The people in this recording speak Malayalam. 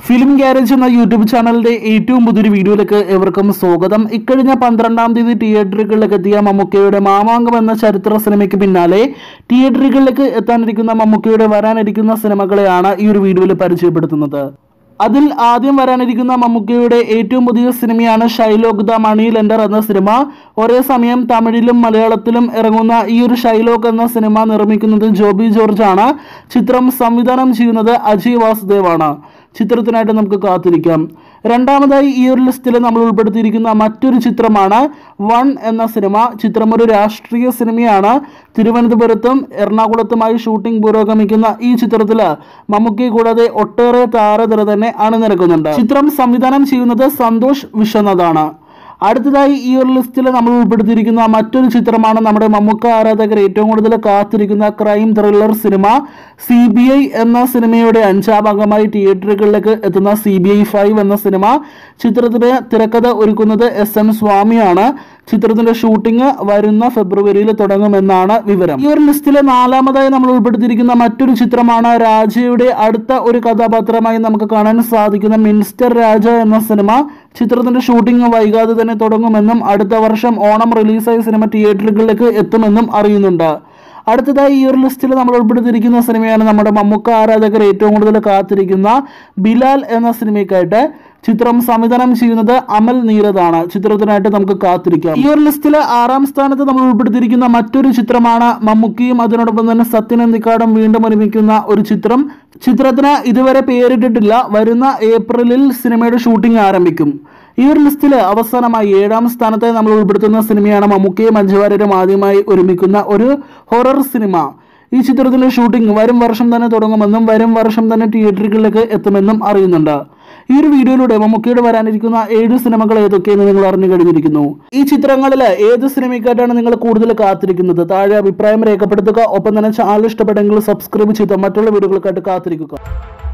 ഫിലിം ഗ്യാരേജ് എന്ന യൂട്യൂബ് ചാനലിന്റെ ഏറ്റവും പുതിയൊരു വീഡിയോയിലേക്ക് എവർക്കും സ്വാഗതം ഇക്കഴിഞ്ഞ പന്ത്രണ്ടാം തീയതി തിയേറ്ററുകളിലേക്ക് എത്തിയ മമ്മൂക്കയുടെ മാമാങ്കം എന്ന ചരിത്ര സിനിമയ്ക്ക് പിന്നാലെ തിയേറ്ററുകളിലേക്ക് എത്താനിരിക്കുന്ന മമ്മൂക്കയുടെ വരാനിരിക്കുന്ന സിനിമകളെയാണ് ഈ ഒരു വീഡിയോയിൽ പരിചയപ്പെടുത്തുന്നത് അതിൽ ആദ്യം വരാനിരിക്കുന്ന മമ്മൂക്കയുടെ ഏറ്റവും പുതിയ സിനിമയാണ് ഷൈലോക്ക് ദ മണി ലെൻഡർ എന്ന സിനിമ ഒരേ സമയം തമിഴിലും മലയാളത്തിലും ഇറങ്ങുന്ന ഈ ഒരു ഷൈലോക്ക് എന്ന സിനിമ നിർമ്മിക്കുന്നത് ജോബി ജോർജ് ആണ് ചിത്രം സംവിധാനം ചെയ്യുന്നത് അജയ് വാസുദേവ് ആണ് ചിത്രത്തിനായിട്ട് നമുക്ക് കാത്തിരിക്കാം രണ്ടാമതായി ഈ ഒരു ലിസ്റ്റിൽ നമ്മൾ ഉൾപ്പെടുത്തിയിരിക്കുന്ന മറ്റൊരു ചിത്രമാണ് വൺ എന്ന സിനിമ ചിത്രം ഒരു രാഷ്ട്രീയ സിനിമയാണ് തിരുവനന്തപുരത്തും എറണാകുളത്തുമായി ഷൂട്ടിംഗ് പുരോഗമിക്കുന്ന ഈ ചിത്രത്തിൽ മമ്മൂക്കി കൂടാതെ ഒട്ടേറെ താരനിര തന്നെ അണിനിരക്കുന്നുണ്ട് ചിത്രം സംവിധാനം ചെയ്യുന്നത് സന്തോഷ് വിശ്വനാഥാണ് അടുത്തതായി ഈ ഒരു ലിസ്റ്റിൽ നമ്മൾ ഉൾപ്പെടുത്തിയിരിക്കുന്ന മറ്റൊരു ചിത്രമാണ് നമ്മുടെ മമ്മൂക്ക ആരാധകർ ഏറ്റവും കൂടുതൽ കാത്തിരിക്കുന്ന ക്രൈം ത്രില്ലർ സിനിമ സി ബി ഐ എന്ന സിനിമയുടെ അഞ്ചാം ഭാഗമായി തിയേറ്ററുകളിലേക്ക് എത്തുന്ന സി ബി ഐ ഫൈവ് എന്ന സിനിമ ചിത്രത്തിന് തിരക്കഥ ഒരുക്കുന്നത് എസ് എം സ്വാമിയാണ് ചിത്രത്തിന്റെ ഷൂട്ടിംഗ് വരുന്ന ഫെബ്രുവരിയിൽ തുടങ്ങുമെന്നാണ് വിവരം ഈ ഒരു ലിസ്റ്റിലെ നാലാമതായി നമ്മൾ ഉൾപ്പെടുത്തിയിരിക്കുന്ന മറ്റൊരു ചിത്രമാണ് രാജയുടെ അടുത്ത ഒരു കഥാപാത്രമായി നമുക്ക് കാണാൻ സാധിക്കുന്ന മിനിസ്റ്റർ രാജ എന്ന സിനിമ ചിത്രത്തിന്റെ ഷൂട്ടിംഗ് വൈകാതെ തന്നെ തുടങ്ങുമെന്നും അടുത്ത വർഷം ഓണം റിലീസായ സിനിമ തിയേറ്ററുകളിലേക്ക് എത്തുമെന്നും അറിയുന്നുണ്ട് അടുത്തതായി ഈ ഒരു ലിസ്റ്റിൽ നമ്മൾ ഉൾപ്പെടുത്തിയിരിക്കുന്ന സിനിമയാണ് നമ്മുടെ മമ്മൂക്ക ആരാധകർ ഏറ്റവും കൂടുതൽ കാത്തിരിക്കുന്ന ബിലാൽ എന്ന സിനിമയ്ക്കായിട്ട് ചിത്രം സംവിധാനം ചെയ്യുന്നത് അമൽ നീരദാണ് ചിത്രത്തിനായിട്ട് നമുക്ക് കാത്തിരിക്കാം ഈ ഒരു ലിസ്റ്റിലെ ആറാം സ്ഥാനത്ത് നമ്മൾ ഉൾപ്പെടുത്തിയിരിക്കുന്ന മറ്റൊരു ചിത്രമാണ് മമ്മൂക്കിയും അതിനോടൊപ്പം തന്നെ സത്യൻ അന്തിക്കാടും വീണ്ടും ഒരുമിക്കുന്ന ഒരു ചിത്രം ചിത്രത്തിന് ഇതുവരെ പേരിട്ടിട്ടില്ല വരുന്ന ഏപ്രിലിൽ സിനിമയുടെ ഷൂട്ടിംഗ് ആരംഭിക്കും ഈ ഒരു ലിസ്റ്റിൽ അവസാനമായി ഏഴാം സ്ഥാനത്തെ നമ്മൾ ഉൾപ്പെടുത്തുന്ന സിനിമയാണ് മമ്മൂക്കയും മഞ്ജുവാര്യരും ആദ്യമായി ഒരുമിക്കുന്ന ഒരു ഹൊറർ സിനിമ ഈ ചിത്രത്തിന്റെ ഷൂട്ടിംഗ് വരും വർഷം തന്നെ തുടങ്ങുമെന്നും വരും വർഷം തന്നെ തിയേറ്ററുകളിലേക്ക് എത്തുമെന്നും അറിയുന്നുണ്ട് ഈ ഒരു വീഡിയോയിലൂടെ മമ്മൂക്കയുടെ വരാനിരിക്കുന്ന ഏഴ് സിനിമകൾ ഏതൊക്കെയെന്ന് നിങ്ങൾ അറിഞ്ഞു കഴിഞ്ഞിരിക്കുന്നു ഈ ചിത്രങ്ങളിൽ ഏത് സിനിമയ്ക്കായിട്ടാണ് നിങ്ങൾ കൂടുതൽ കാത്തിരിക്കുന്നത് താഴെ അഭിപ്രായം രേഖപ്പെടുത്തുക ഒപ്പം തന്നെ ചാനൽ ഇഷ്ടപ്പെട്ടെങ്കിൽ സബ്സ്ക്രൈബ് ചെയ്ത് മറ്റുള്ള വീഡിയോകൾക്കായിട്ട് കാത്തിരിക്കുക